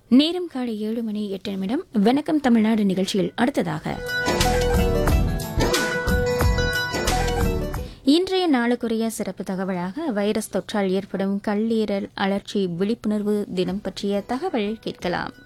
நேரம் காலை ஏழு மணி எட்டு நிமிடம் வணக்கம் தமிழ்நாடு நிகழ்ச்சியில் அடுத்ததாக இன்றைய நாளுக்குரிய சிறப்பு தகவலாக வைரஸ் தொற்றால் ஏற்படும் கல்லீரல் அழற்சி விழிப்புணர்வு தினம் பற்றிய தகவல் கேட்கலாம்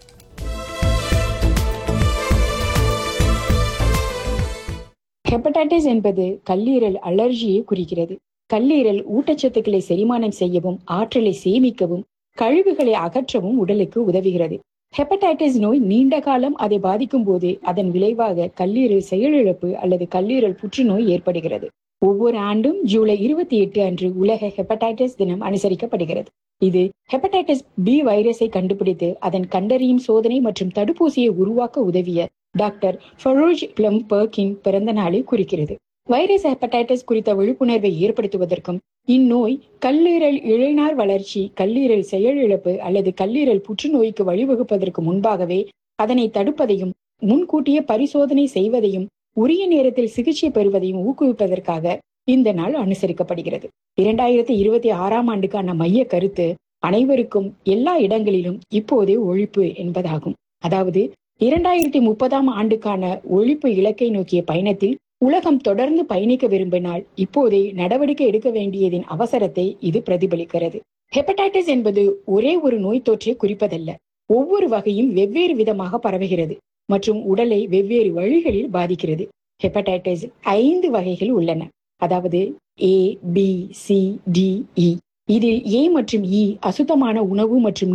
ஹெப்படைட்டிஸ் என்பது கல்லீரல் அலர்ஜியை குறிக்கிறது கல்லீரல் ஊட்டச்சத்துக்களை செரிமானம் செய்யவும் ஆற்றலை சேமிக்கவும் கழிவுகளை அகற்றவும் உடலுக்கு உதவுகிறது ஹெப்படைட்டிஸ் நோய் நீண்ட காலம் அதை பாதிக்கும் போது அதன் விளைவாக கல்லீரல் செயலிழப்பு அல்லது கல்லீரல் புற்றுநோய் ஏற்படுகிறது ஒவ்வொரு ஆண்டும் ஜூலை இருபத்தி எட்டு அன்று உலக ஹெப்படைட்டிஸ் தினம் அனுசரிக்கப்படுகிறது இது ஹெப்படைட்டிஸ் பி வைரஸை கண்டுபிடித்து அதன் கண்டறியும் சோதனை மற்றும் தடுப்பூசியை உருவாக்க உதவிய டாக்டர் ஃபரோஜ் பிளம் பர்கின் பிறந்த நாளை குறிக்கிறது வைரஸ் ஹெப்படைட்டிஸ் குறித்த விழிப்புணர்வை ஏற்படுத்துவதற்கும் இந்நோய் கல்லீரல் இழைநார் வளர்ச்சி கல்லீரல் செயலிழப்பு அல்லது கல்லீரல் புற்றுநோய்க்கு வழிவகுப்பதற்கு முன்பாகவே அதனை தடுப்பதையும் முன்கூட்டிய பரிசோதனை செய்வதையும் உரிய நேரத்தில் சிகிச்சை பெறுவதையும் ஊக்குவிப்பதற்காக இந்த நாள் அனுசரிக்கப்படுகிறது இரண்டாயிரத்தி இருபத்தி ஆறாம் ஆண்டுக்கான மைய கருத்து அனைவருக்கும் எல்லா இடங்களிலும் இப்போதே ஒழிப்பு என்பதாகும் அதாவது இரண்டாயிரத்தி முப்பதாம் ஆண்டுக்கான ஒழிப்பு இலக்கை நோக்கிய பயணத்தில் உலகம் தொடர்ந்து பயணிக்க விரும்பினால் இப்போதே நடவடிக்கை எடுக்க வேண்டியதின் அவசரத்தை இது பிரதிபலிக்கிறது ஹெப்படைட்டிஸ் என்பது ஒரே ஒரு நோய் தொற்றை குறிப்பதல்ல ஒவ்வொரு வகையும் வெவ்வேறு விதமாக பரவுகிறது மற்றும் உடலை வெவ்வேறு வழிகளில் பாதிக்கிறது ஹெப்படைட்டிஸ் ஐந்து வகைகள் உள்ளன அதாவது A B C D E இதில் ஏ மற்றும் இ அசுத்தமான உணவு மற்றும்